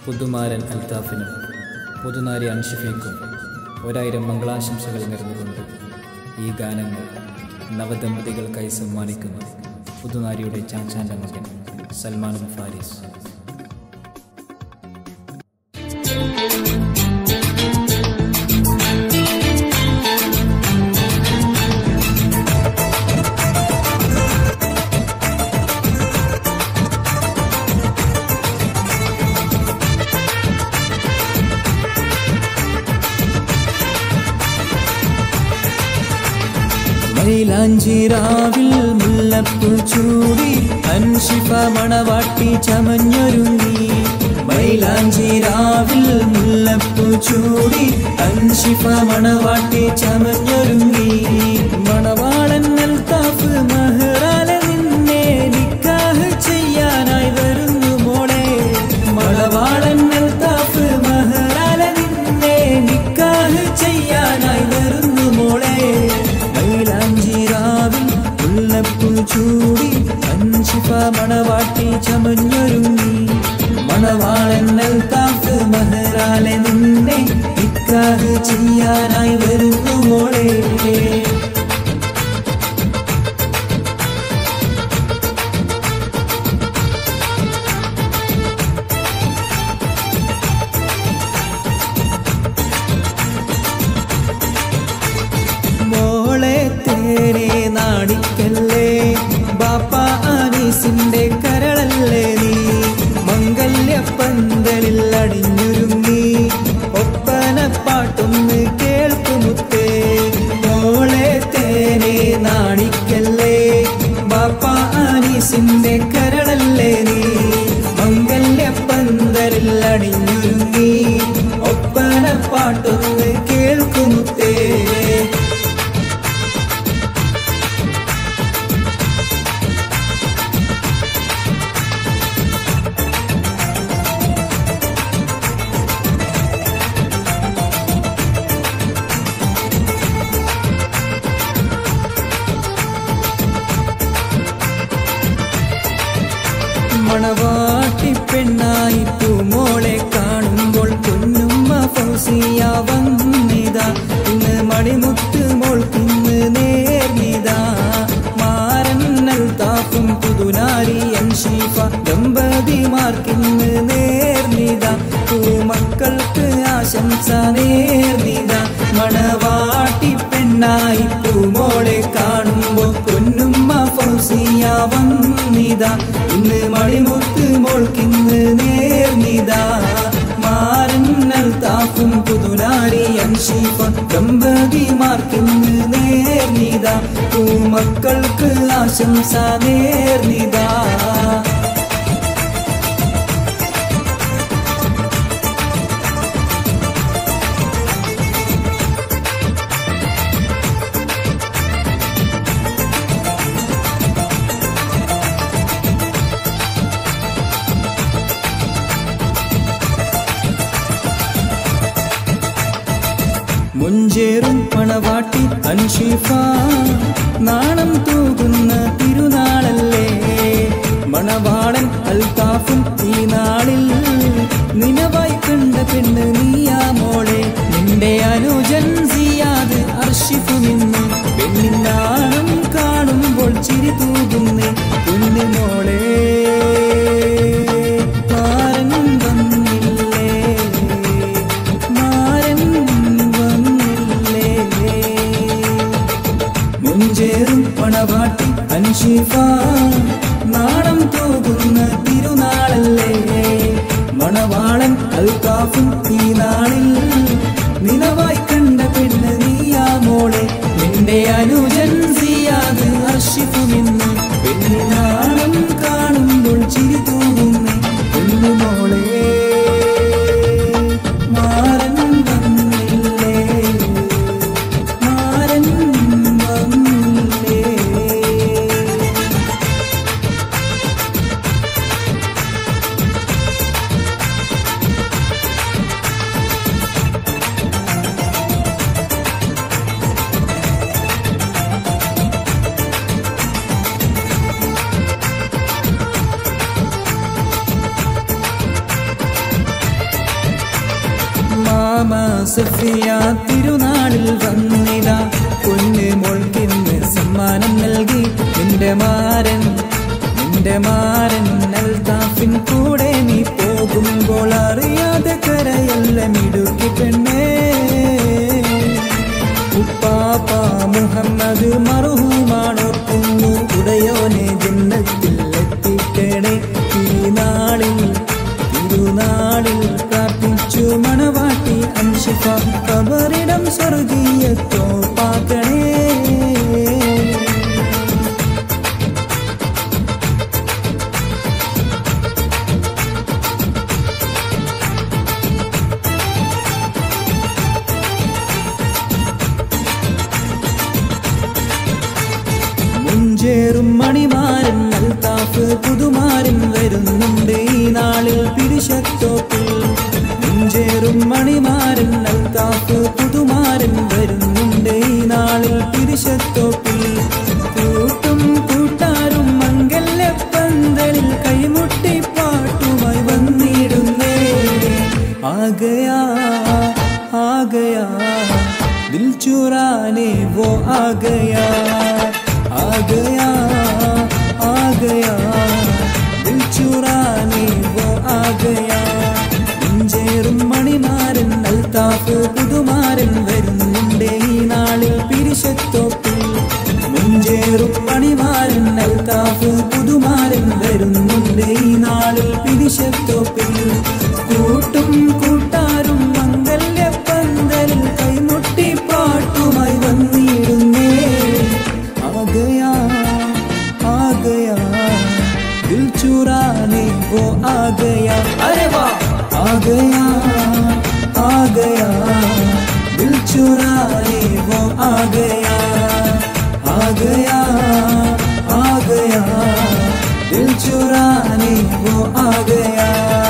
പുതുമാരൻ അൽത്താഫിനും പുതുനാരി അൻഷിഫയ്ക്കും ഒരായിരം മംഗളാശംസകൾ നേർന്നുകൊണ്ട് ഈ ഗാനങ്ങൾ നവദമ്പതികൾക്കായി സമ്മാനിക്കുന്നു പുതുനാരിയുടെ ചാച്ചാൻ്റെ മകൻ സൽമാൻ ഫാരിസ് മൈലാഞ്ചിരാവിൽ മുല്ലപ്പൂ ചൂടി അൻഷിഫ മണവാട്ടി ചമഞ്ഞൊരുങ്ങി മൈലാഞ്ചിരാവിൽ മുല്ലപ്പൂ ചൂടി അൻഷിഫ മണവാട്ടി ചമഞ്ഞൊരുങ്ങി മണവാളൻ അൽത്താഫ് മഹറാല നിന്നെ നിക്കാഹ് ചെയ്യാനായി വരുന്നു മോളെ മണവാളൻ അൽത്താഫ് മഹറാല നിന്നെ നിക്കാഹ് ചെയ്യാനായി വരുന്നു മോളെ മൈലാഞ്ചിരാവിൽ മുല്ലപ്പൂ ചൂടി അൻഷിഫ മണവാട്ടി ചമഞ്ഞൊരുങ്ങി മണവാളൻ അൽത്താഫ് മഹറാലെ നിന്നെ നിക്കാഹ് ചെയ്യാനായി വരുന്നു മോളെ മോളെ തേരെ നാണിക്കല്ലേ ബാപ്പ ആനീസിന്റെ കരളല്ലേ നീ മംഗല്യപ്പന്തലിൽ അണിഞ്ഞൊരുങ്ങി ഒപ്പനപ്പാട്ടൊന്ന് കേൾക്കുമുത്തേ മോളെ തേരെ നാണിക്കല്ലേ ബാപ്പ ആനീസിന്റെ കരളല്ലേ നീ മംഗല്യപ്പന്തലിൽ അണിഞ്ഞൊരുങ്ങി ഒപ്പനപ്പാട്ടൊന്ന് കേൾക്കുമുത്തേ മണവാട്ടി പെണ്ണായി പൂമോളെ കാണുമ്പോൾ പൊന്നുമ്മ ഫൗസിയ വന്നിതാ ഇന്ന് മണിമുത്ത് മോൾക്കിന്ന് നേർന്നിതാ മാരന്നൽ താഫും പുതുനാരി അൻഷീഫ ദമ്പതിമാർക്കിന്ന് നേർന്നിതാ പൂമക്കൾക്ക് ആശംസ നേർന്നിതാ മണവാട്ടി പെണ്ണായി പൂമോളെ കാണുമ്പോൾ പൊന്നുമ്മ ഫൗസിയ വന്നിതാ ഇന്ന് മണിമുത്ത് മോൾക്കിന്ന് നേർന്നിതാ മാരന്നൽ താഫും പുതുനാരി അൻഷീഫ ദമ്പതിമാർക്കിന്ന് നേർന്നിതാ പൂമക്കൾക്ക് ആശംസ നേർന്നിതാ മുഞ്ചേറും പണവാട്ടി അൻഷിഫ നാണം തൂകുന്ന തിരുനാളല്ലേ മണവാളൻ അൽത്താഫും ഈ നാളിൽ നിലവായി കണ്ട പെണ്ണ് നീയാ മോളെ നിന്റെ അനുജൻ സിയാദ് അർഷിഫു നിന്ന് പെണ്ണിൻ നാണം കാണുമ്പോൾ ചിരി തൂകുന്നേ കുഞ്ഞു മോളെ മാരൻ വന്നില്ലേ മാരൻ വന്നില്ലേ മുഞ്ചേറും പണവാട്ടി അൻഷിഫ നാണം തൂകുന്ന തിരുനാളല്ലേ മണവാളൻ അൽത്താഫും ഈ നാളിൽ നിലവായി കണ്ട പെണ്ണ് നീയാ മോളെ നിന്റെ അനുജൻ സിയാദ് അർഷിഫു നിന്ന് പെണ്ണി നാണം കാണുമ്പോൾ ചിരി തൂകുന്നേ പെണ്ണു മോളെ മാരൻ വന്നില്ലേ മാരൻ വന്നില്ലേ സഫിയ തിരുനാളിൽ വന്നിത പൊന്ന് മോൾക്കിന്ന് സമ്മാനം നൽകി നിന്റെ മാരൻ നിന്റെ മാരൻ അൽതാഫിൻ കൂടെ നീ പോകുമ്പോൾ അറിയാതെ കരയല്ല മിടുക്കി പെണ്ണേ ഉപ്പാപ്പ മുഹമ്മദ് മറുഹുമാണോർക്കുന്നു ഉടയോനെ ജന്നത്തിൽ എത്തിക്കണേ ഈ നാളിൽ തിരുനാളിൽ പ്രാർത്ഥിച്ചു മണവാട്ടി അൻഷിഫ കബറിടം സ്വർഗീയത്തോ പാക്കണേ മുഞ്ചേറും മണിമാരൻ അൽത്താഫ് പുതുമാരൻ വരുന്നുണ്ട് ഈ നാളിൽ പിരിശത്തോപ്പിൽ മുഞ്ചേറും മണിമാരൻ അൽത്താഫ് പുതുമാരൻ വരുന്നുണ്ട് ഈ നാളിൽ പിരിശത്തോപ്പിൽ കൂട്ടും കൂട്ടാരും മംഗല്യപ്പന്തലിൽ കൈമുട്ടി പാട്ടുമായി വന്നിടുന്നേ ആകയാ ആകയാ दिल चुराने वो आ गया आ गया आ गया दिल चुराने वो आ गया ും മണിമാരൻ അൽത്താഫ് പുതുമാരൻ വരുന്നുണ്ട് ഈ നാളിൽ പിരിശത്തോപ്പിൽ മുഞ്ചേറും മണിമാരൻ അൽത്താഫ് പുതുമാരൻ വരുന്നുണ്ട് ഈ നാളിൽ പിരിശത്തോപ്പിൽ കൂട്ടും കൂട്ടാരും മംഗല്യ പന്തലിൽ കൈമുട്ടി പാട്ടുമായി വന്നിടുന്നേ ആകയാ ആകയാ दिल चुराने वो आ गया अरे वाह आ गया आ गया दिल चुराने वो आ गया आ गया आ गया दिल चुराने वो आ गया